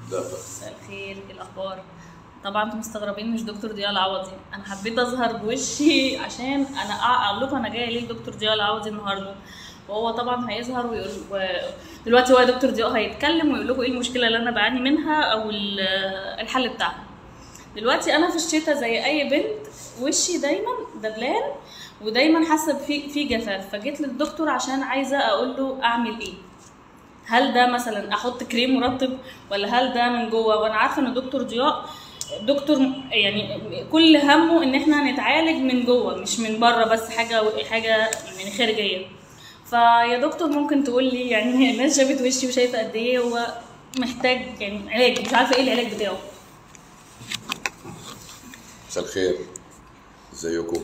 ده مساء الخير ايه الاخبار طبعا انتم مستغربين مش دكتور ضياء العوضي انا حبيت اظهر بوشي عشان انا اقول لكم انا جايه ليه لدكتور ضياء العوضي النهارده وهو طبعا هيظهر ويقول و... دلوقتي هو يا دكتور ضياء هيتكلم ويقول لكم ايه المشكله اللي انا بعاني منها او ال- الحل بتاعها دلوقتي انا في الشتاء زي اي بنت وشي دايما دبلان ودايما حاسه في في جفاف فجيت للدكتور عشان عايزه اقول له اعمل ايه هل ده مثلا احط كريم مرطب ولا هل ده من جوه وانا عارفه ان دكتور ضياء دكتور يعني كل همه ان احنا نتعالج من جوه مش من بره بس حاجه حاجه يعني خارجيه فيا دكتور ممكن تقول لي يعني الناس شافت وشي وشايفه قد ايه هو محتاج يعني علاج مش عارفه ايه العلاج بتاعه مساء الخير ازيكم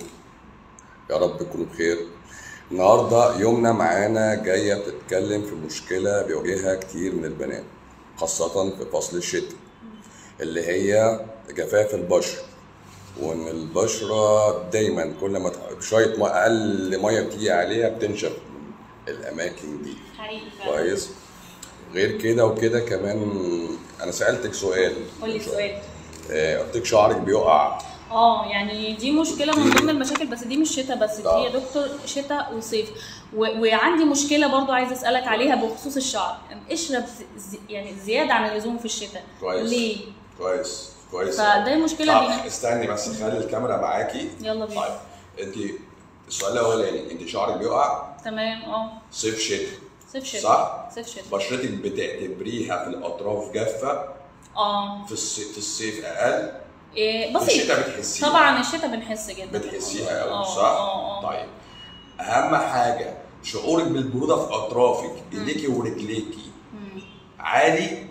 يا رب تكونوا بخير النهارده يومنا معانا جايه بتتكلم في مشكله بيواجهها كتير من البنات خاصه في فصل الشتاء اللي هي جفاف البشره وان البشره دايما كل ما تح- شويه ما اقل ميه بتيجي عليها بتنشف من الاماكن دي حقيقي فعلا. كويس غير كده وكده كمان انا سالتك سؤال قول لي سؤال آه، قلت لك شعرك بيقع اه يعني دي مشكله من ضمن المشاكل بس دي مش شتاء بس دي آه. يا دكتور شتاء وصيف و- وعندي مشكله برضو عايزه اسالك عليها بخصوص الشعر اشرب ز- ز- يعني زياده عن اللزوم في الشتاء كويس. ليه كويس كويس فده مشكله طب بينا استني بس خلي الكاميرا معاكي يلا بينا. طيب انت السؤال الاولاني انت شعرك بيقع تمام اه صيف شتاء صيف شتاء صح؟ صيف شتاء بشرتك بتعتبريها في الاطراف جافه اه في الصيف في الصيف اقل إيه في بسيط الشتاء بتحسيها طبعا الشتاء بنحس جدا بتحسيها قوي اه صح؟ اه اه طيب اهم حاجه شعورك بالبروده في اطرافك ايديكي ورجليكي مم. عالي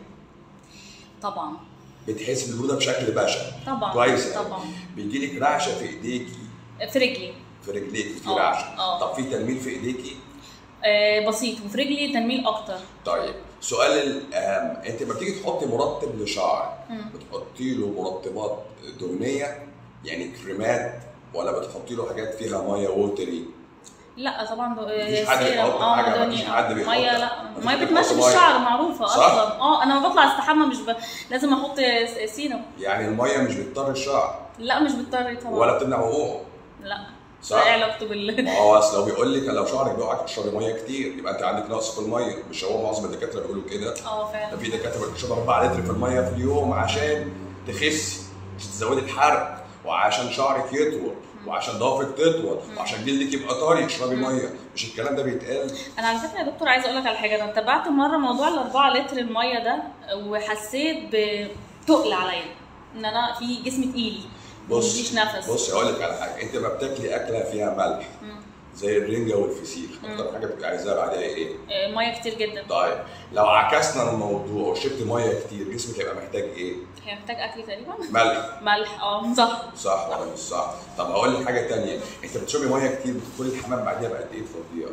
طبعا بتحسي بالبروده بشكل بشع طبعا كويس أوي. طبعا بيجيلك رعشه في ايديكي في رجلي في رجليكي في اه، رعشه اه. طب في تنميل في ايديكي آه بسيط وفي رجلي تنميل اكتر طيب سؤال الاهم انت لما بتيجي تحطي مرطب لشعرك مم. بتحطي له مرطبات دهنيه يعني كريمات ولا بتحطي له حاجات فيها ميه ووتري لا طبعا ده- مفيش حد سيرم. بيحط اه حاجة، دنيا. مفيش حد بيحط. ميه لا مفيش ميه حد بتمشي بيحط مية. بالشعر معروفه صح؟ اصلا اه انا لما بطلع استحمى مش ب... لازم احط س- سيرم يعني الميه مش بتضر الشعر لا مش بتضطر طبعا ولا بتمنع وقوعه لا صح؟ ايه علاقته بال ما هو اصل لو بيقول لك لو شعرك بيقع تشربي ميه كتير يبقى انت عندك نقص في الميه مش هو معظم الدكاتره بيقولوا كده اه ده فعلا في دكاتره بتشرب 4 لتر في الميه في اليوم عشان تخسي مش تزودي الحرق وعشان شعرك يطول وعشان ضوافرك تطول وعشان جلدك يبقى طري اشربي ميه مش الكلام ده بيتقال انا على فكره يا دكتور عايزه اقول لك على حاجه انا تابعت مره موضوع الأربعة لتر الميه ده وحسيت بتقل عليا ان انا في جسمي تقيل بص مفيش نفس بص اقول لك على حاجه انت ما بتاكلي اكله فيها ملح مم. زي الرنجه والفسيخ اكتر حاجه بتبقى عايزاها بعدها ايه؟ آه، ميه كتير جدا طيب لو عكسنا الموضوع وشربت ميه كتير جسمك هيبقى محتاج ايه؟ هي محتاج اكل تقريبا ملح ملح اه صح صح ولا مش صح؟ طب هقول لك حاجه تانية انت بتشربي ميه كتير بتدخلي الحمام بعديها بقد ايه تفضيها؟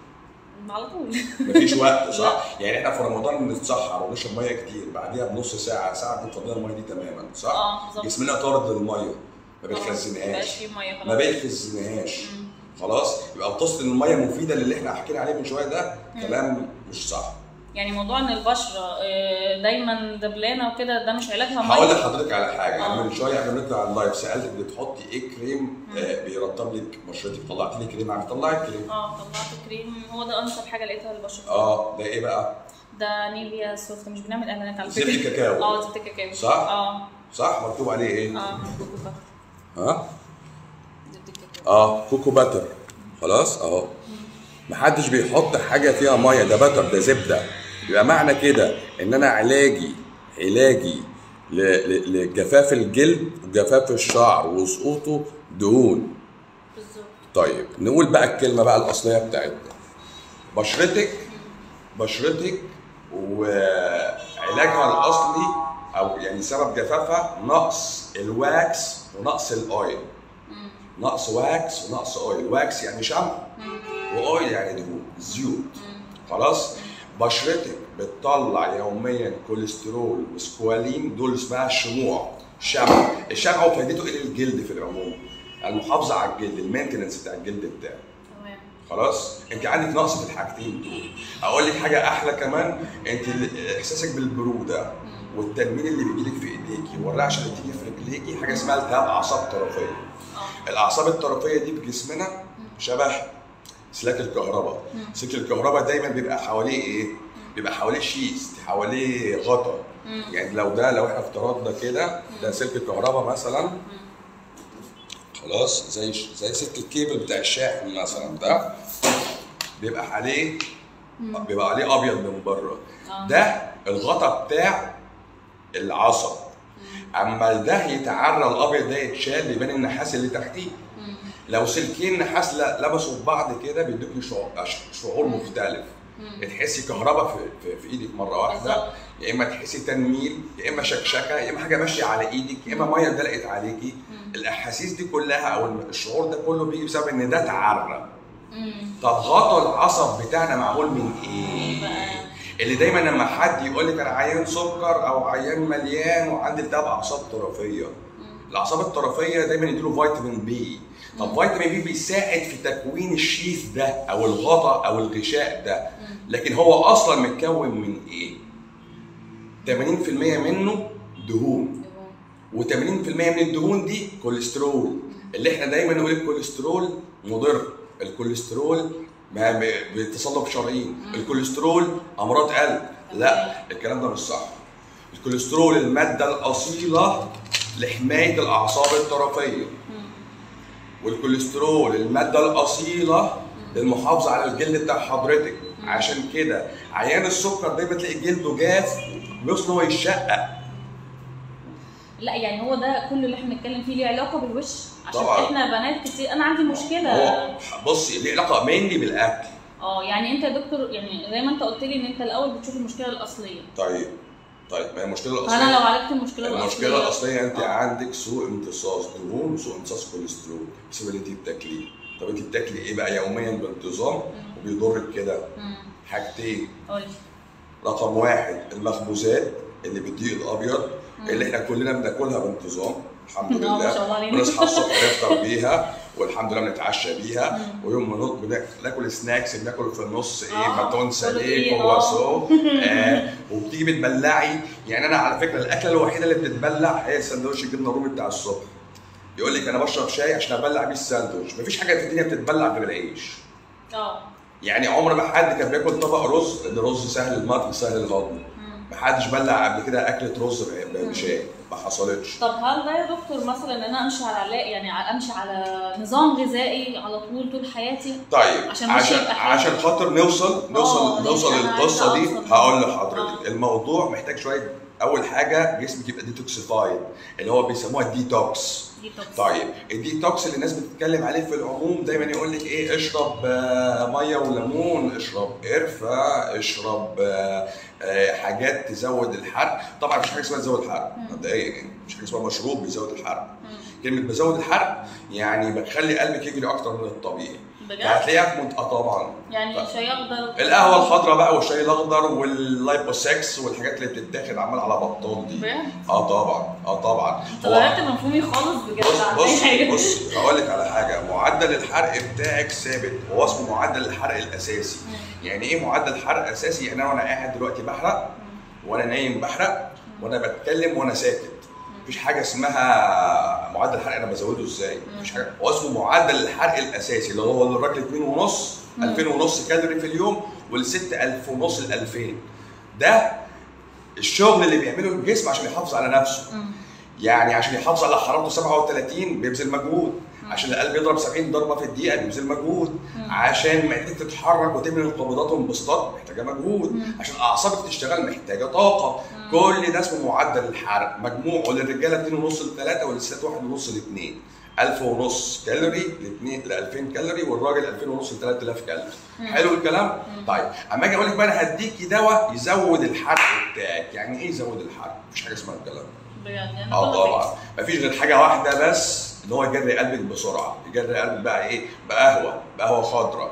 على طول مفيش وقت صح؟ يعني احنا في رمضان بنتسحر ونشرب ميه كتير بعديها بنص ساعه ساعه بتفضيها الميه دي تماما صح؟ اه بالظبط جسمنا طارد للميه ما خلاص، بيخزنهاش مبقاش فيه ميه ما خلاص بيخزنهاش خلاص يبقى بتصل ان الميه مفيده للي احنا حكينا عليه من شويه ده كلام مش صح يعني موضوع ان البشره آه، دايما دبلانه وكده ده مش علاجها هقول ميه لحضرتك على حاجه انا آه. من شويه قبل ما نطلع على اللايف سالتك بتحطي ايه كريم آه بيرطب لك بشرتك طلعت لي كريم عارف طلعت كريم اه طلعت كريم هو ده انسب حاجه لقيتها للبشره اه ده ايه بقى ده نيفيا سوفت مش بنعمل اعلانات على زبدة فكره كاكاو. اه زبده كاكاو صح؟ اه صح مكتوب عليه ايه اه كوكو باتر ها زبده كاكاو اه كوكو باتر خلاص اهو محدش بيحط حاجه فيها ميه ده باتر ده زبده يبقى معنى كده ان انا علاجي علاجي ل- ل- لجفاف الجلد وجفاف الشعر وسقوطه دهون بالظبط طيب نقول بقى الكلمه بقى الاصليه بتاعتنا بشرتك بشرتك وعلاجها الاصلي او يعني سبب جفافها نقص الواكس ونقص الاويل نقص واكس ونقص اويل واكس يعني شمع واويل يعني دهون زيوت خلاص بشرتك بتطلع يوميا كوليسترول وسكوالين دول اسمها الشموع شمع الشمع هو فايدته ايه للجلد في العموم المحافظه على الجلد المينتننس بتاع الجلد بتاعه تمام خلاص انت عندك نقص في الحاجتين دول اقول لك حاجه احلى كمان انت ال- احساسك بالبروده والتنميل اللي بيجيلك في ايديكي والرعشه اللي بتيجي في رجليكي حاجه اسمها التهاب اعصاب طرفيه اه الاعصاب الطرفيه دي في جسمنا شبه سلاك الكهرباء سلك الكهرباء دايما بيبقى حواليه ايه بيبقى حواليه شيست حواليه غطا يعني لو ده لو احنا افترضنا كده ده سلك الكهرباء مثلا خلاص زي زي سلك الكيبل بتاع الشاحن مثلا ده بيبقى عليه بيبقى عليه ابيض من بره آه. ده الغطا بتاع العصب اما ده يتعرى الابيض ده يتشال يبان النحاس اللي تحتيه لو سلكين نحاس ل- لبسوا في بعض كده بيدوكي شعور, شعور مختلف تحسي كهرباء في, في, في ايدك مره واحده بالظبط. يا اما تحسي تنميل يا اما شكشكه يا اما حاجه ماشيه على ايدك يا اما ميه دلقت عليكي الاحاسيس دي كلها او الشعور ده كله بيجي بسبب ان ده تعرى طب غطا العصب بتاعنا معمول من ايه؟ بقى. اللي دايما لما حد يقول لك انا عيان سكر او عيان مليان وعندي التهاب اعصاب طرفيه الاعصاب الطرفيه دايما يديله فيتامين بي طب فيتامين بي بيساعد في تكوين الشيث ده او الغطاء او الغشاء ده لكن هو اصلا متكون من ايه 80% منه دهون و80% من الدهون دي كوليسترول اللي احنا دايما نقول الكوليسترول مضر الكوليسترول ما ب- بتصلب شرايين الكوليسترول امراض قلب لا الكلام ده مش صح الكوليسترول الماده الاصيله لحمايه الاعصاب الطرفيه والكوليسترول الماده الاصيله للمحافظه على الجلد بتاع حضرتك عشان كده عيان السكر دايما تلاقي جلده جاف بيوصل هو يشقق لا يعني هو ده كل اللي احنا بنتكلم فيه ليه علاقه بالوش عشان طبعاً. احنا بنات كتير انا عندي مشكله هو بصي ليه علاقه مينلي بالاكل اه يعني انت يا دكتور يعني زي ما انت قلت لي ان انت الاول بتشوف المشكله الاصليه طيب طيب ما هي المشكله فانا الاصليه لو عالجت المشكله الاصليه المشكله الاصليه انت آه. عندك سوء امتصاص دهون وسوء امتصاص كوليسترول بسبب اللي انت بتاكليه طب انت بتاكلي ايه بقى يوميا بانتظام وبيضرك كده مم. حاجتين قولي رقم واحد المخبوزات اللي بالدقيق الابيض اللي احنا كلنا بناكلها بانتظام الحمد آه، ما لله شاء الله علينا. بنصحى الصبح نفطر بيها والحمد لله بنتعشى بيها ويوم ما نط- بناكل ناكل سناكس بناكل في النص ايه آه، باتون كله ساليه إيه، كرواسون آه وبتيجي بتبلعي يعني انا على فكره الاكله الوحيده اللي بتتبلع هي سندوتش الجبنه الرومي بتاع الصبح يقول لك انا بشرب شاي عشان ابلع بيه الساندوتش مفيش حاجه في الدنيا بتتبلع غير العيش اه يعني عمر ما حد كان بياكل طبق رز لان الرز سهل المطبخ سهل الهضم ما حدش بلع قبل كده اكله رز ب- بشاي ما حصلتش طب هل ده يا دكتور مثلا ان انا امشي على يعني امشي على نظام غذائي على طول طول حياتي طيب عشان مش عشان يبقى حاجة. عشان خاطر نوصل نوصل آه، نوصل ليش أنا للقصه عايزة دي أوصل. هقول آه. لحضرتك الموضوع محتاج شويه اول حاجه جسمك يبقى ديتوكسيفايد اللي هو بيسموها الديتوكس ديتوكس طيب الديتوكس اللي الناس بتتكلم عليه في العموم دايما يقول لك ايه اشرب آه، ميه وليمون اشرب قرفه اشرب آه، آه، حاجات تزود الحرق طبعا مفيش حاجه اسمها تزود الحرق مبدئيا يعني مفيش حاجه اسمها مشروب بيزود الحرق كلمه بزود الحرق يعني بخلي قلبك يجري اكتر من الطبيعي بجد؟ فهتلاقيها مت... اه طبعا يعني ف- شاي اخضر القهوه الخضراء بقى والشاي الاخضر واللايبوسكس والحاجات اللي بتتاخد عمال على بطال دي بجد؟ اه طبعا اه طبعا انت غيرت مفهومي خالص بجد بص عن بص أي حاجة. بص هقول لك على حاجه معدل الحرق بتاعك ثابت هو اسمه معدل الحرق الاساسي يعني ايه معدل حرق اساسي يعني انا وانا قاعد دلوقتي بحرق وانا نايم بحرق وانا بتكلم وانا ساكت مفيش حاجه اسمها معدل الحرق انا بزوده ازاي مفيش حاجه هو اسمه معدل الحرق الاساسي اللي هو للراجل 2 ونص 2000 ونص كالوري في اليوم والست 1000 ونص ل 2000 ده الشغل اللي بيعمله الجسم عشان يحافظ على نفسه يعني عشان يحافظ على حرارته 37 بيبذل مجهود عشان القلب يضرب 70 ضربه في الدقيقه بيبذل مجهود عشان معدتك تتحرك وتعمل انقباضات وانبساطات محتاجه مجهود عشان اعصابك تشتغل محتاجه طاقه كل ده اسمه معدل الحرق مجموعه للرجاله 2 ونص ل 3 وللستات 1 ونص ل 2 1000 ونص كالوري ل 2 ل 2000 كالوري والراجل 2000 ونص ل 3000 كالوري حلو الكلام طيب اما اجي اقول لك بقى انا هديكي دواء يزود الحرق بتاعك يعني ايه يزود الحرق مفيش حاجه اسمها الكلام ده بجد يعني اه كل طبعا مفيش غير حاجه واحده بس ان هو يجري قلبك بسرعه يجري قلبك بقى ايه بقهوه بقهوه خضراء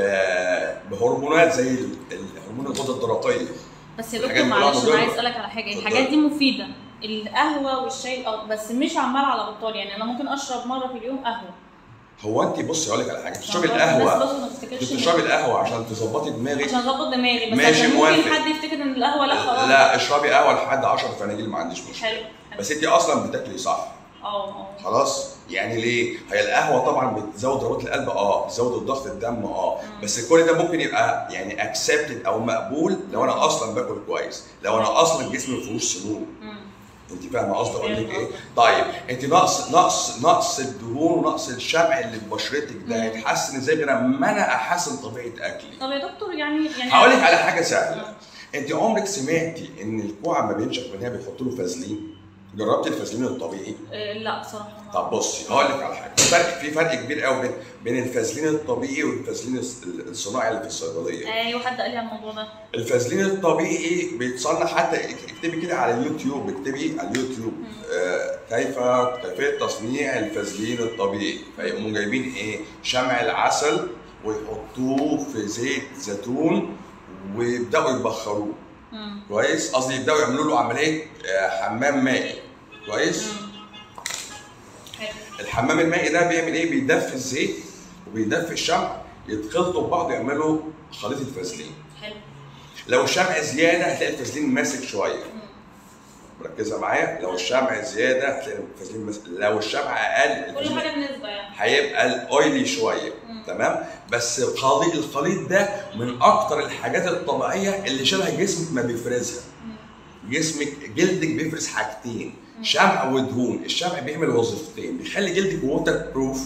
ب- بهرمونات زي ال- الهرمون الغده الدرقيه بس يا الحاجات دكتور دي كلها معلش انا مضرة. عايز اسالك على حاجه اتفضل. الحاجات دي مفيده القهوه والشاي اه بس مش عمال على بطال يعني انا ممكن اشرب مره في اليوم قهوه هو انت بصي اقول لك على حاجه بتشربي الناس القهوه برضه ما تفتكرش انت إن- بتشربي القهوه عشان تظبطي دماغك عشان اظبط دماغي بس ماشي، عشان موافق. ممكن حد يفتكر ان القهوه لا خلاص لا اشربي قهوه لحد 10 فناجيل ما عنديش مشكله حلو حلو. بس انت اصلا بتاكلي صح اه اه خلاص يعني ليه هي القهوه طبعا بتزود ضربات القلب اه بتزود الضغط الدم اه بس كل ده ممكن يبقى يعني اكسبتد او مقبول لو انا اصلا باكل كويس لو انا اصلا جسمي ما فيهوش سموم مم. انت فاهمه قصدي اقول لك ايه فاهم طيب انت نقص نقص نقص الدهون ونقص الشمع اللي في بشرتك ده مم. هيتحسن ازاي غير اما انا احسن طبيعه اكلي طب يا دكتور يعني يعني هقول لك على حاجه سهله انت عمرك سمعتي ان الكوع ما بينشف منها بيحطوا له فازلين جربتي الفازلين الطبيعي آه، لا بصراحه ما- طب بصي هقول لك على حاجه في فرق في فرق كبير قوي بين بين الفازلين الطبيعي والفازلين الص- الصناعي اللي في الصيدليه ايوه حد قال لي على الموضوع ده الفازلين الطبيعي بيتصنع حتى اكتبي كده على اليوتيوب اكتبي على اليوتيوب آه كيف كيفيه تصنيع الفازلين الطبيعي فيقوموا جايبين ايه شمع العسل ويحطوه في زيت زيتون ويبداوا يبخروه مم. كويس قصدي يبداوا يعملوا له عمليه آه، حمام مائي كويس مم. حلو الحمام المائي ده بيعمل ايه بيدفي الزيت وبيدفي الشمع يتخلطوا ببعض يعملوا خليط الفازلين حلو لو الشمع زياده هتلاقي الفازلين ماسك شويه مم. مركزه معايا لو الشمع زياده هتلاقي الفازلين ماسك لو الشمع اقل كل الفازلين حاجه بنسبه يعني هيبقى الاويلي شويه مم. تمام بس الخليط الخليط ده من اكتر الحاجات الطبيعيه اللي شبه جسمك ما بيفرزها مم. جسمك جلدك بيفرز حاجتين شمع ودهون الشمع بيعمل وظيفتين بيخلي جلدك ووتر بروف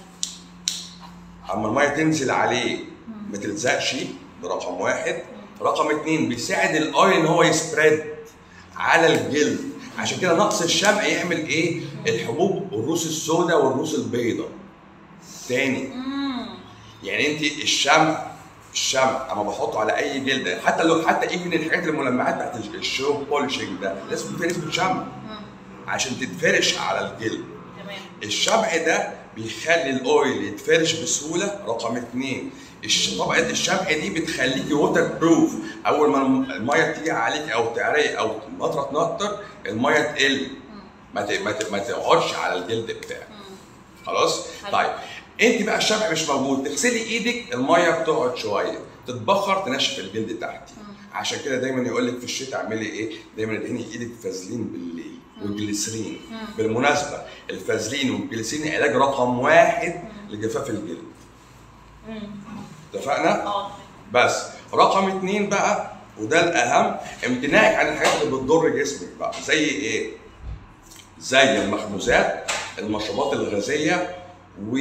اما الميه تنزل عليه ما تلزقش ده رقم واحد رقم اتنين بيساعد الاويل ان هو يسبريد على الجلد عشان كده نقص الشمع يعمل ايه الحبوب الروس السوداء والروس البيضاء تاني مم. يعني انت الشمع الشمع اما بحطه على اي جلد حتى لو حتى ايفن الحاجات الملمعات بتاعت الشو بولشنج ده لازم يكون فيها نسبه شمع مم. عشان تتفرش على الجلد تمام الشمع ده بيخلي الاويل يتفرش بسهوله رقم اتنين الش- طبقه الشمع دي بتخليكي ووتر بروف اول ما الم- الميه تيجي عليك او تعرقي او نطره تنطر الميه تقل ما ت- ما ت- ما تقعدش على الجلد بتاعك مم. خلاص حلو. طيب انت بقى الشمع مش موجود تغسلي ايدك الميه بتقعد شويه تتبخر تنشف الجلد تحتي عشان كده دايما يقول لك في الشتاء اعملي ايه دايما ادهني ايدك فازلين بالليل والجليسرين بالمناسبه الفازلين والجليسرين علاج رقم واحد لجفاف الجلد مم. اتفقنا اه بس رقم اتنين بقى وده الاهم امتناعك عن الحاجات اللي بتضر جسمك بقى زي ايه زي المخبوزات المشروبات الغازيه و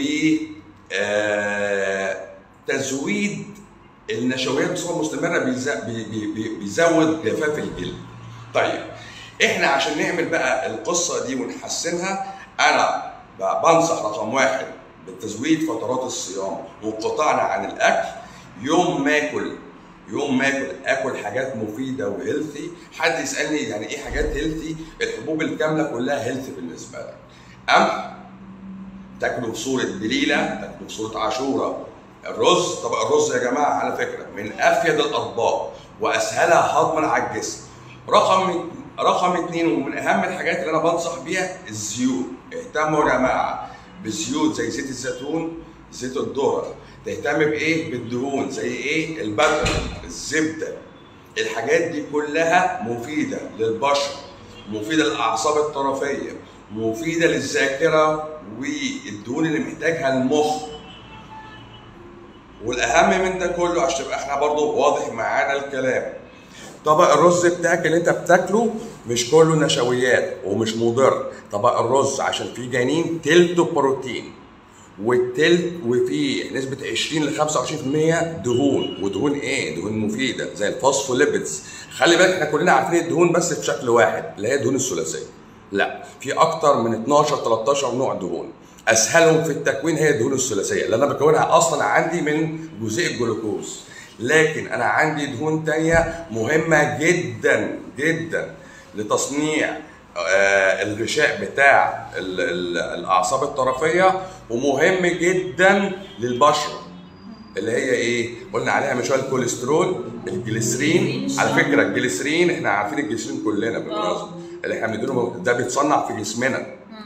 آه، تزويد النشويات بصفه مستمره بيز- بي- بي- بي- بيزود جفاف الجلد طيب احنا عشان نعمل بقى القصه دي ونحسنها انا ب- بنصح رقم واحد بتزويد فترات الصيام وانقطاعنا عن الاكل يوم ما اكل يوم ما اكل اكل حاجات مفيده وهيلثي حد يسالني يعني ايه حاجات هيلثي الحبوب الكامله كلها هيلثي بالنسبه لك قمح تاكلوا بصوره بليله تاكلوا بصوره عاشوره الرز طب الرز يا جماعه على فكره من افيد الاطباق واسهلها هضما على الجسم رقم رقم اثنين ومن اهم الحاجات اللي انا بنصح بيها الزيوت اهتموا يا جماعه بزيوت زي زيت الزيتون زيت الذره تهتم بايه بالدهون زي ايه البتر الزبده الحاجات دي كلها مفيده للبشره مفيده للاعصاب الطرفيه مفيده للذاكره والدهون اللي محتاجها المخ والاهم من ده كله عشان تبقى احنا برضو واضح معانا الكلام طبق الرز بتاعك اللي انت بتاكله مش كله نشويات ومش مضر طبق الرز عشان فيه جنين تلته بروتين والتلت وفيه نسبة 20 ل 25% دهون ودهون ايه؟ دهون مفيدة زي الفوسفوليبيدز خلي بالك احنا كلنا عارفين الدهون بس بشكل واحد اللي هي الدهون الثلاثية لا في اكتر من 12 13 نوع دهون اسهلهم في التكوين هي الدهون الثلاثيه اللي انا بكونها اصلا عندي من جزيء الجلوكوز لكن انا عندي دهون تانية مهمه جدا جدا لتصنيع آه، الغشاء بتاع ال- ال- الاعصاب الطرفيه ومهم جدا للبشره اللي هي ايه؟ قلنا عليها من شويه الكوليسترول، الجليسرين، على فكره الجليسرين احنا عارفين الجليسرين كلنا بالمناسبه اللي احنا بنديله ده بيتصنع في جسمنا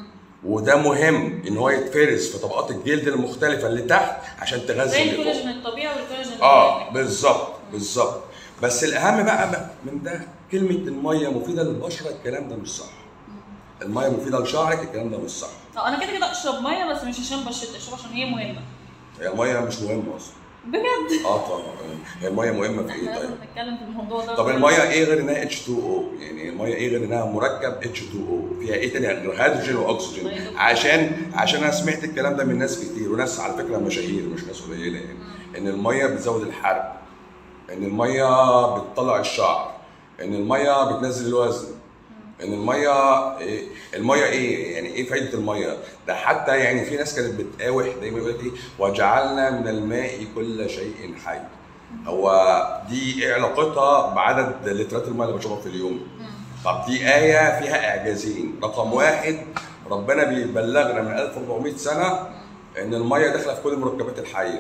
وده مهم ان هو يتفرز في طبقات الجلد المختلفه اللي تحت عشان تغذي زي اللي فوق. الكولاجين الطبيعي والكولاجين اه الطبيعي. بالظبط بالظبط بس الاهم بقى بقى من ده كلمه الميه مفيده للبشره الكلام ده مش صح الميه مفيده لشعرك الكلام ده مش صح اه انا كده كده اشرب ميه بس مش عشان بشرتي اشرب عشان هي مهمه هي الميه مش مهمه اصلا بجد اه طبعا هي الميه مهمه في احنا ايه لازم طيب نتكلم في الموضوع ده طب الميه ايه غير انها H2O يعني الميه ايه غير انها مركب H2O فيها ايه تاني غير هيدروجين واكسجين عشان عشان انا سمعت الكلام ده من ناس كتير وناس على فكره مشاهير مش ناس قليله يعني ان الميه بتزود الحرق ان الميه بتطلع الشعر ان الميه بتنزل الوزن ان الميه إيه الميه ايه يعني ايه فايده الميه ده حتى يعني في ناس كانت بتقاوح دايما يقول لك ايه وجعلنا من الماء كل شيء حي هو دي ايه علاقتها بعدد لترات الميه اللي بشربها في اليوم طب دي آية فيها إعجازين، رقم واحد ربنا بيبلغنا من 1400 سنة إن المية داخلة في كل المركبات الحية.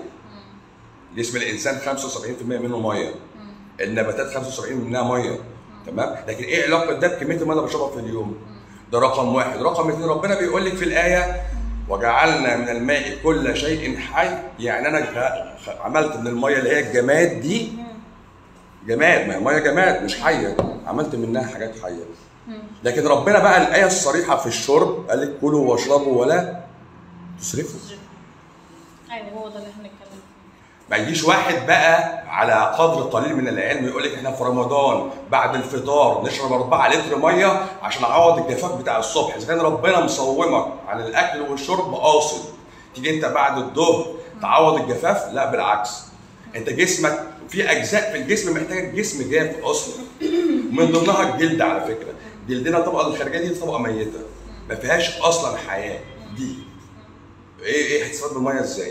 جسم الإنسان 75% منه مية. النباتات 75% منها مية. تمام؟ لكن إيه علاقة ده بكمية المية اللي بشربها في اليوم؟ ده رقم واحد، رقم اثنين ربنا بيقول لك في الآية وجعلنا من الماء كل شيء حي، يعني أنا خ- خ- عملت من المية اللي هي الجماد دي جماد ما هي الميه جماد مش حيه عملت منها حاجات حيه لكن ربنا بقى الايه الصريحه في الشرب قال لك كلوا واشربوا ولا تسرفوا ايوه هو ده اللي احنا بنتكلم فيه ما يجيش واحد بقى على قدر قليل من العلم يقول لك احنا في رمضان بعد الفطار نشرب 4 لتر ميه عشان اعوض الجفاف بتاع الصبح اذا كان ربنا مصومك عن الاكل والشرب قاصد تيجي انت بعد الظهر تعوض الجفاف لا بالعكس انت جسمك في اجزاء في الجسم محتاجه جسم جاف اصلا من ضمنها الجلد على فكره جلدنا الطبقه الخارجيه دي طبقه ميته ما فيهاش اصلا حياه دي ايه ايه هتستفاد من الميه ازاي؟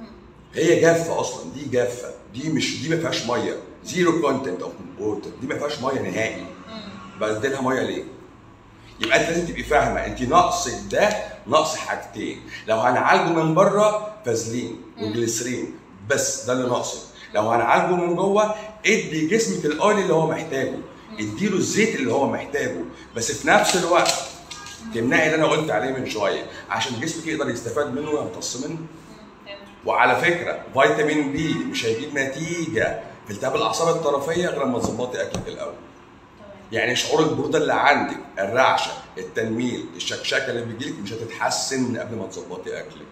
هي جافه اصلا دي جافه دي مش دي ما فيهاش ميه زيرو كونتنت اوف ووتر دي ما فيهاش ميه نهائي بدلها ميه ليه؟ يبقى انت لازم تبقي فاهمه انت ناقصك ده ناقص حاجتين لو هنعالجه من بره فازلين وجليسرين بس ده اللي ناقصك لو هنعالجه من جوه ادي جسمك الاويل اللي هو محتاجه اديله الزيت اللي هو محتاجه بس في نفس الوقت تمنعي اللي انا قلت عليه من شويه عشان جسمك يقدر يستفاد منه ويمتص منه تمام. وعلى فكره فيتامين بي مش هيجيب نتيجه في التهاب الاعصاب الطرفيه غير لما تظبطي اكلك الاول تمام يعني شعور البروده اللي عندك الرعشه التنميل الشكشكه اللي بيجيلك مش هتتحسن قبل ما تظبطي اكلك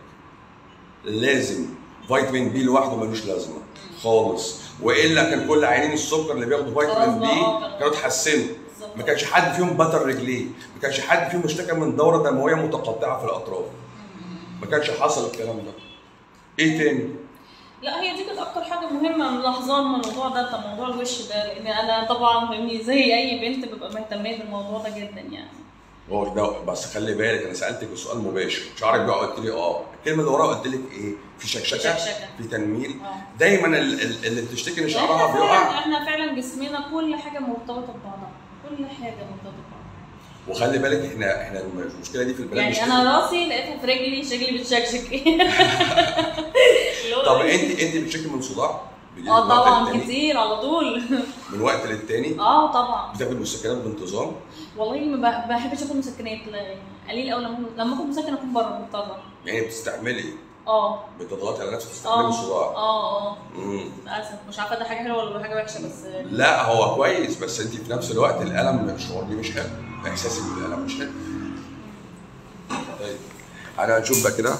لازم فيتامين بي لوحده ملوش لازمه خالص والا كان كل عيانين السكر اللي بياخدوا فيتامين خلاص بي بقى، كانوا- كانوا اتحسنوا بالظبط. ما كانش حد فيهم بتر رجليه ما كانش حد فيهم اشتكى من دوره دمويه متقطعه في الاطراف ما كانش حصل الكلام ده ايه تاني لا هي دي كانت اكتر حاجه مهمه ملاحظاها من الموضوع ده بتاع موضوع الوش ده لان انا طبعا فاهمني زي اي بنت ببقى مهتميه بالموضوع ده جدا يعني هو ده بس خلي بالك انا سالتك السؤال مباشر شعرك بقى قلت لي اه الكلمه اللي وراها قلت لك ايه في شكشكه شكشكة. في تنميل اه. دايما ال- ال- اللي بتشتكي ان احنا شعرها فعلا بيقع احنا فعلا جسمنا كل حاجه مرتبطه ببعضها كل حاجه مرتبطه ببعضها وخلي بالك احنا احنا المشكله دي في البلاد مش يعني انا راسي لقيتها في رجلي رجلي بتشكشك اللي هو طب إيه؟ انت انت بتشتكي من صداع؟ بيجيلك اه من وقت طبعا للتاني؟ كتير على طول من وقت للتاني اه طبعا بتاخد مسكنات بانتظام والله ما ب- بحبش اخد مسكنات لا يعني قليل قوي لما لما اخد مسكن اكون بره مضطره يعني بتستحملي اه بتضغطي على نفسك تستحملي اه الصداع اه اه مم. للاسف مش عارفه ده حاجه حلوه ولا حاجه وحشه بس لا هو كويس بس انت في نفس الوقت الالم الشعور دي مش حلو احساسك بالالم مش حلو طيب انا هنشوف بقى كده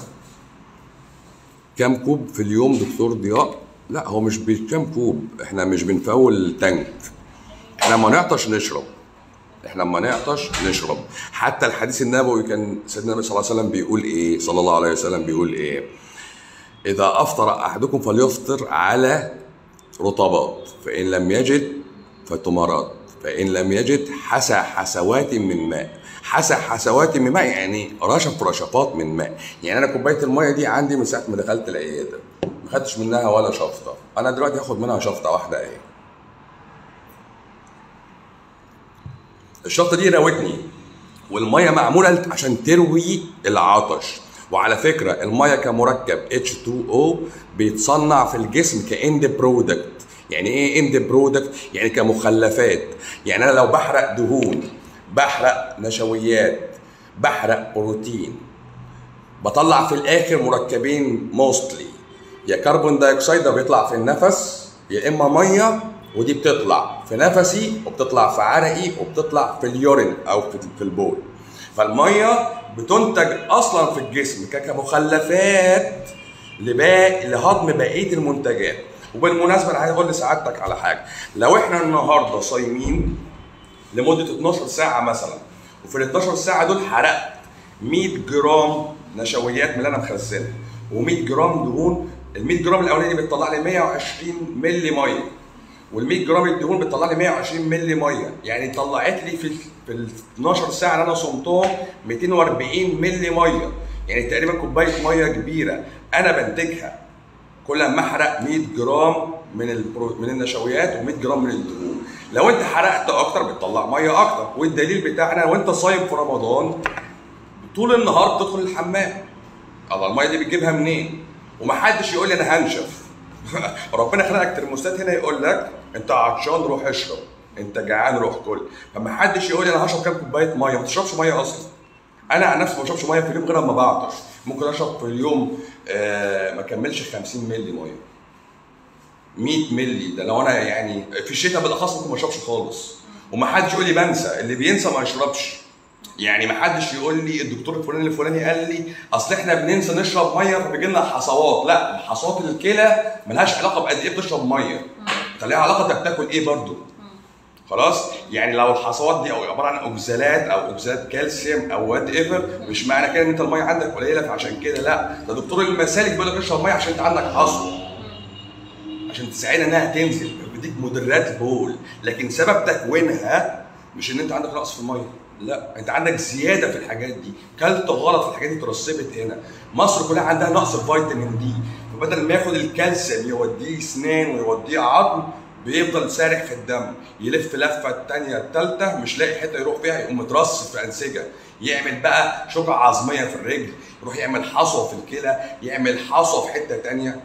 كام كوب في اليوم دكتور ضياء لا هو مش بكام كوب احنا مش بنفول التانك احنا لما نعطش نشرب احنا لما نعطش نشرب حتى الحديث النبوي كان سيدنا النبي صلى الله عليه وسلم بيقول ايه صلى الله عليه وسلم بيقول ايه اذا افطر احدكم فليفطر على رطبات فإن لم يجد فتمرات فإن لم يجد حسى حسوات من ماء حسى حسوات من ماء يعني رشف رشفات من ماء يعني أنا كوباية المية دي عندي من ساعة ما دخلت العيادة ما خدتش منها ولا شفطة أنا دلوقتي هاخد منها شفطة واحدة أهي الشفطة دي راوتني والمية معمولة عشان تروي العطش وعلى فكرة المية كمركب H2O بيتصنع في الجسم كإند برودكت يعني ايه اند برودكت يعني كمخلفات يعني انا لو بحرق دهون بحرق نشويات بحرق بروتين بطلع في الاخر مركبين موستلي يا كربون دايوكسيد ده بيطلع في النفس يا اما ميه ودي بتطلع في نفسي وبتطلع في عرقي وبتطلع في اليورين او في في البول فالميه بتنتج اصلا في الجسم كمخلفات لباقي لهضم بقيه المنتجات وبالمناسبه انا عايز اقول لسعادتك على حاجه لو احنا النهارده صايمين لمده 12 ساعه مثلا وفي ال 12 ساعه دول حرقت 100 جرام نشويات من اللي انا مخزنها و100 جرام دهون ال 100 جرام الاولاني بتطلع لي 120 مللي ميه وال 100 جرام الدهون بتطلع لي 120 مللي ميه يعني طلعت لي في ال في ال 12 ساعه اللي انا صمتهم 240 مللي ميه يعني تقريبا كوبايه ميه كبيره انا بنتجها كل ما احرق 100 جرام من البرو... من النشويات و100 جرام من الدهون لو انت حرقت اكتر بتطلع ميه اكتر والدليل بتاعنا وانت صايم في رمضان طول النهار بتدخل الحمام الله الميه دي بتجيبها منين ومحدش يقول لي انا هنشف ربنا خلقك ترموستات هنا يقول لك انت عطشان روح اشرب انت جعان روح كل فمحدش يقول لي انا هشرب كام كوبايه ميه ما تشربش ميه اصلا انا عن نفسي ما بشربش ميه في اليوم غير لما بعطش ممكن اشرب في اليوم آه ما كملش 50 مللي ميه 100 مللي ده لو انا يعني في الشتاء بالاخص ممكن ما اشربش خالص ومحدش يقول لي بنسى اللي بينسى ما يشربش يعني ما حدش يقول لي الدكتور الفلاني الفلاني قال لي اصل احنا بننسى نشرب ميه فبيجي لنا حصوات لا حصوات الكلى ملهاش علاقه بقد ايه بتشرب ميه ده ليها علاقه انت بتاكل ايه برضو خلاص يعني لو الحصوات دي او عباره عن اوكزالات او اوكزالات كالسيوم او وات ايفر مش معنى كده ان انت الميه عندك قليله فعشان كده لا ده دكتور المسالك بيقول لك اشرب ميه عشان انت عندك حصوه عشان تساعدها انها تنزل بيديك مدرات بول لكن سبب تكوينها مش ان انت عندك نقص في الميه لا انت عندك زياده في الحاجات دي كلت غلط في الحاجات دي اترسبت هنا مصر كلها عندها نقص في فيتامين دي فبدل ما ياخد الكالسيوم يوديه اسنان ويوديه عظم بيفضل سارح في الدم يلف لفه الثانيه الثالثه مش لاقي حته يروح فيها يقوم مترص في انسجه يعمل بقى شقعه عظميه في الرجل يروح يعمل حصوه في الكلى يعمل حصوه في حته ثانيه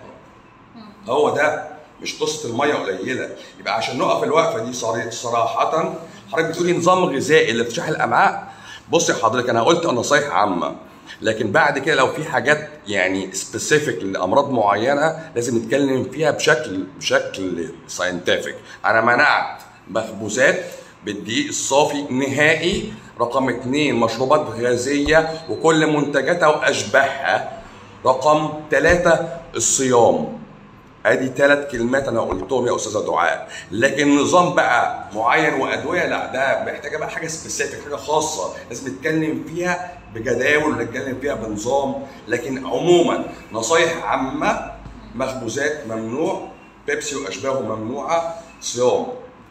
هو ده مش قصه الميه قليله يبقى عشان نقف الوقفه دي صراحه حضرتك بتقولي نظام غذائي لارتشاح الامعاء بص يا حضرتك انا قلت نصايح عامه لكن بعد كده لو في حاجات يعني سبيسيفيك لامراض معينه لازم نتكلم فيها بشكل بشكل ساينتفك انا منعت مخبوزات بالدقيق الصافي نهائي رقم اثنين مشروبات غازيه وكل منتجاتها واشباهها رقم ثلاثه الصيام ادي ثلاث كلمات انا قلتهم يا استاذه دعاء لكن نظام بقى معين وادويه لا ده محتاجه بقى حاجه سبيسيفيك حاجه خاصه لازم نتكلم فيها بجداول ونتكلم فيها بنظام لكن عموما نصايح عامه مخبوزات ممنوع بيبسي واشباهه ممنوعه صيام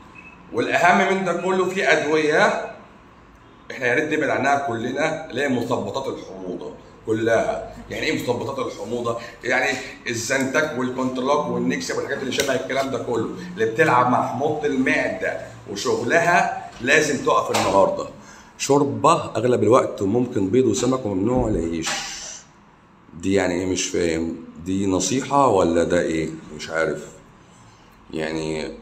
والاهم من ده كله في ادويه احنا يا ريت نبعد عنها كلنا اللي هي مثبطات الحموضه كلها يعني ايه مثبطات الحموضه يعني الزنتك والكونترلوك والنكسب والحاجات اللي شبه الكلام ده كله اللي بتلعب مع حموضه المعده وشغلها لازم تقف النهارده شوربه اغلب الوقت ممكن بيض وسمك وممنوع العيش دي يعني ايه مش فاهم دي نصيحه ولا ده ايه مش عارف يعني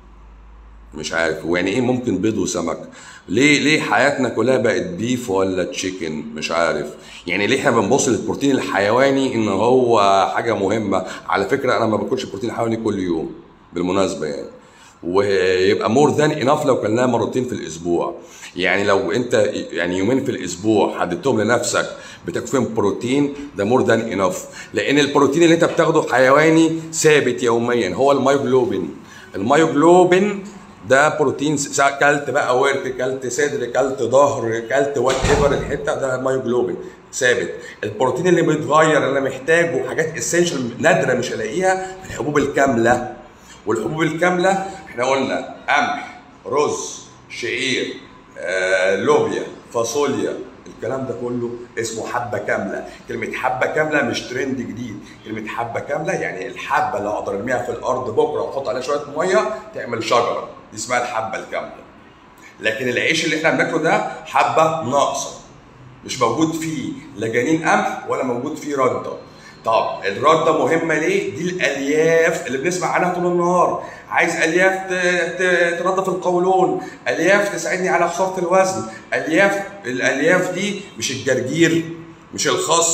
مش عارف ويعني ايه ممكن بيض وسمك ليه ليه حياتنا كلها بقت بيف ولا تشيكن مش عارف يعني ليه احنا بنبص للبروتين الحيواني ان هو حاجه مهمه على فكره انا ما باكلش بروتين حيواني كل يوم بالمناسبه يعني ويبقى مور ذان اناف لو كلناها مرتين في الاسبوع يعني لو انت يعني يومين في الاسبوع حددتهم لنفسك بتاكل فيهم بروتين ده مور ذان اناف لان البروتين اللي انت بتاخده حيواني ثابت يوميا هو المايوجلوبين المايوجلوبين ده بروتين سواء كلت بقى ورك كلت صدر كلت ظهر كلت وات ايفر الحته ده مايوجلوبين ثابت البروتين اللي بيتغير اللي انا محتاجه حاجات اسينشال نادره مش هلاقيها في الحبوب الكامله والحبوب الكامله احنا قلنا قمح رز شعير آه، لوبيا فاصوليا الكلام ده كله اسمه حبه كامله كلمه حبه كامله مش ترند جديد كلمه حبه كامله يعني الحبه اللي اقدر ارميها في الارض بكره واحط عليها شويه ميه تعمل شجره دي اسمها الحبه الكامله لكن العيش اللي احنا بناكله ده حبه ناقصه مش موجود فيه لا جنين قمح ولا موجود فيه رده طب الرده مهمه ليه؟ دي الالياف اللي بنسمع عنها طول النهار عايز الياف ت- ت- تنظف القولون الياف تساعدني على خساره الوزن الياف الالياف دي مش الجرجير مش الخس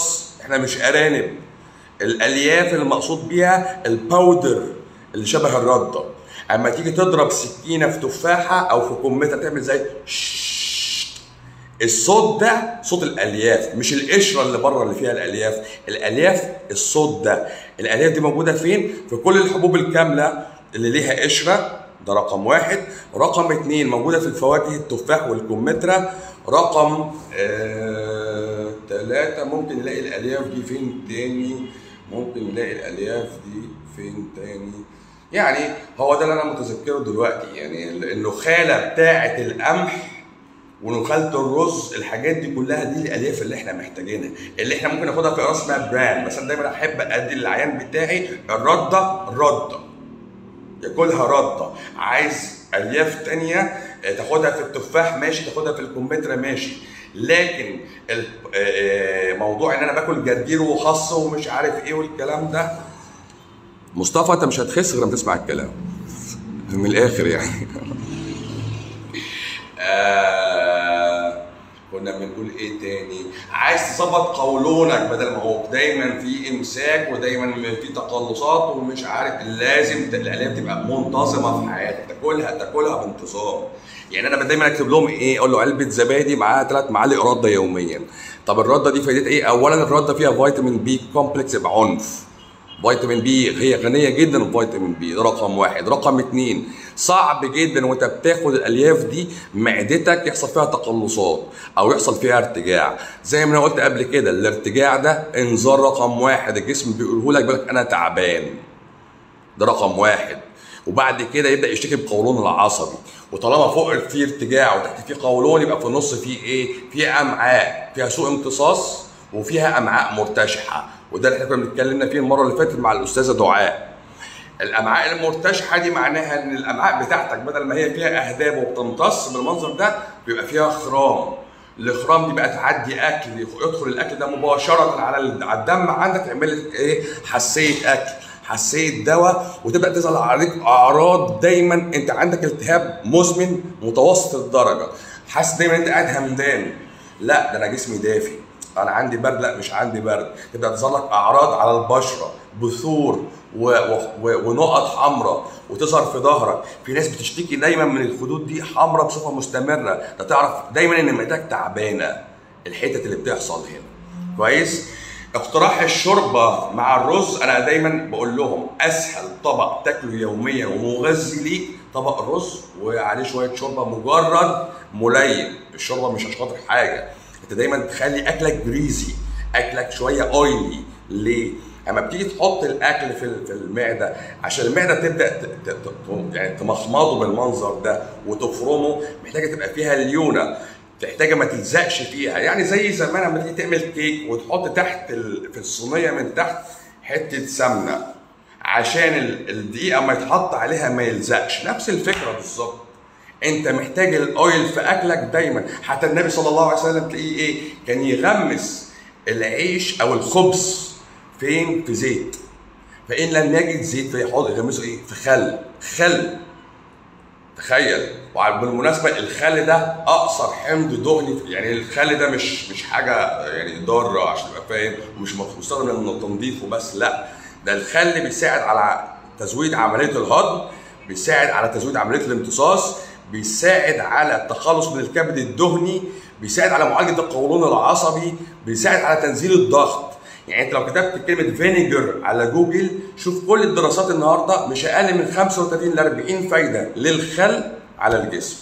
احنا مش ارانب الالياف اللي مقصود بيها الباودر اللي شبه الرده اما تيجي تضرب سكينه في تفاحه او في كمثرى تعمل زي شش. الصوت ده صوت الالياف مش القشره اللي بره اللي فيها الالياف الالياف الصوت ده الالياف دي موجوده فين في كل الحبوب الكامله اللي ليها قشره ده رقم واحد رقم اتنين موجوده في الفواكه التفاح والكمثرى رقم آه... تلاتة ممكن نلاقي الالياف دي فين تاني ممكن نلاقي الالياف دي فين تاني يعني هو ده اللي انا متذكره دلوقتي يعني النخاله بتاعه القمح ونخاله الرز الحاجات دي كلها دي الالياف اللي احنا محتاجينها اللي احنا ممكن ناخدها في راس اسمها براند بس انا دايما احب ادي للعيان بتاعي الرده رده ياكلها رده عايز الياف تانية تاخدها في التفاح ماشي تاخدها في الكمثرى ماشي لكن موضوع ان انا باكل جرجير وخس ومش عارف ايه والكلام ده مصطفى انت مش هتخس غير لما تسمع الكلام من الاخر يعني آه كنا بنقول ايه تاني عايز تظبط قولونك بدل ما هو دايما في امساك ودايما في تقلصات ومش عارف لازم الالياف تبقى منتظمه في حياتك تاكلها تاكلها بانتظام يعني انا دايما اكتب لهم ايه اقول له علبه زبادي معاها ثلاث معالق رده يوميا طب الرده دي فايدتها ايه اولا الرده فيها فيتامين بي كومبلكس بعنف فيتامين بي هي غنيه جدا بفيتامين بي ده رقم واحد رقم اتنين صعب جدا وانت بتاخد الالياف دي معدتك يحصل فيها تقلصات او يحصل فيها ارتجاع زي ما انا قلت قبل كده الارتجاع ده انذار رقم واحد الجسم بيقوله لك بالك انا تعبان ده رقم واحد وبعد كده يبدا يشتكي بقولون العصبي وطالما فوق في ارتجاع وتحت في قولون يبقى في النص في ايه؟ في امعاء فيها سوء امتصاص وفيها امعاء مرتشحه وده اللي احنا كنا بنتكلمنا فيه المره اللي فاتت مع الاستاذه دعاء الامعاء المرتشحه دي معناها ان الامعاء بتاعتك بدل ما هي فيها اهداب وبتمتص بالمنظر ده بيبقى فيها خرام الخرام دي بقى تعدي اكل يدخل الاكل ده مباشره على الدم عندك تعمل لك ايه حساسيه اكل حساسيه دواء وتبدا تظهر عليك اعراض دايما انت عندك التهاب مزمن متوسط الدرجه حاسس دايما انت قاعد همدان لا ده انا جسمي دافي انا عندي برد لا مش عندي برد تبدا تظهر لك اعراض على البشره بثور و... و... و... ونقط حمراء وتظهر في ظهرك في ناس بتشتكي دايما من الخدود دي حمراء بصفه مستمره ده تعرف دايما ان معدتك تعبانه الحتت اللي بتحصل هنا كويس اقتراح الشوربه مع الرز انا دايما بقول لهم اسهل طبق تاكله يوميا ومغذي ليك طبق الرز وعليه شويه شوربه مجرد ملين الشوربه مش عشان خاطر حاجه انت دايما تخلي اكلك بريزي اكلك شويه اويلي ليه اما بتيجي تحط الاكل في في المعده عشان المعده تبدا ت- ت- ت- يعني تمخمضه بالمنظر ده وتفرمه محتاجه تبقى فيها ليونه محتاجه ما تلزقش فيها يعني زي زمان لما تيجي تعمل كيك وتحط تحت ال- في الصينيه من تحت حته سمنه عشان ال- الدقيق اما يتحط عليها ما يلزقش نفس الفكره بالظبط انت محتاج الاويل في اكلك دايما حتى النبي صلى الله عليه وسلم تلاقيه ايه كان يغمس العيش او الخبز فين في زيت فان لم يجد زيت فيحط يغمسه ايه في خل خل تخيل وبالمناسبه الخل ده اقصر حمض دهني في- يعني الخل ده مش مش حاجه يعني ضاره عشان تبقى فاهم ومش مستخدم للتنظيف وبس لا ده الخل بيساعد على تزويد عمليه الهضم بيساعد على تزويد عمليه الامتصاص بيساعد على التخلص من الكبد الدهني بيساعد على معالجه القولون العصبي بيساعد على تنزيل الضغط يعني انت لو كتبت كلمه فينيجر على جوجل شوف كل الدراسات النهارده مش اقل من 35 ل 40 فايده للخل على الجسم.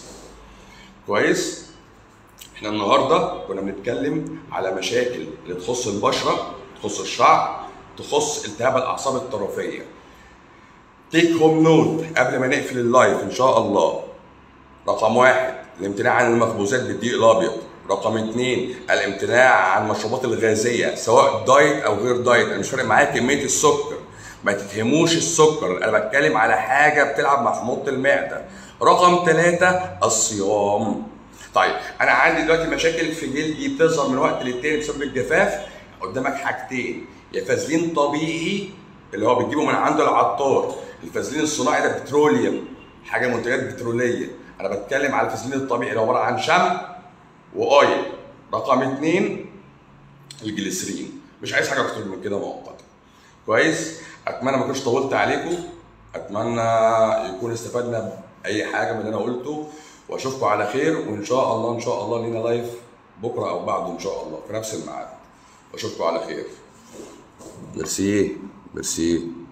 كويس؟ احنا النهارده كنا بنتكلم على مشاكل اللي تخص البشره، تخص الشعر، تخص التهاب الاعصاب الطرفيه. تيك هوم نوت قبل ما نقفل اللايف ان شاء الله. رقم واحد الامتناع عن المخبوزات بالدقيق الابيض رقم اثنين الامتناع عن المشروبات الغازيه سواء دايت او غير دايت انا مش فارق معايا كميه السكر ما تتهموش السكر انا بتكلم على حاجه بتلعب مع حموضه المعده رقم ثلاثة الصيام طيب انا عندي دلوقتي مشاكل في جلدي بتظهر من وقت للتاني بسبب الجفاف قدامك حاجتين يا فازلين طبيعي اللي هو بتجيبه من عند العطار الفازلين الصناعي ده بتروليوم حاجه منتجات بتروليه انا بتكلم على الفازلين الطبيعي اللي هو عباره عن شمع واويل رقم اثنين الجليسرين مش عايز حاجه اكتر من كده مؤقتا كويس اتمنى ما كنتش طولت عليكم اتمنى يكون استفدنا باي حاجه من اللي انا قلته واشوفكم على خير وان شاء الله ان شاء الله لينا لايف بكره او بعده ان شاء الله في نفس الميعاد واشوفكم على خير ميرسي ميرسي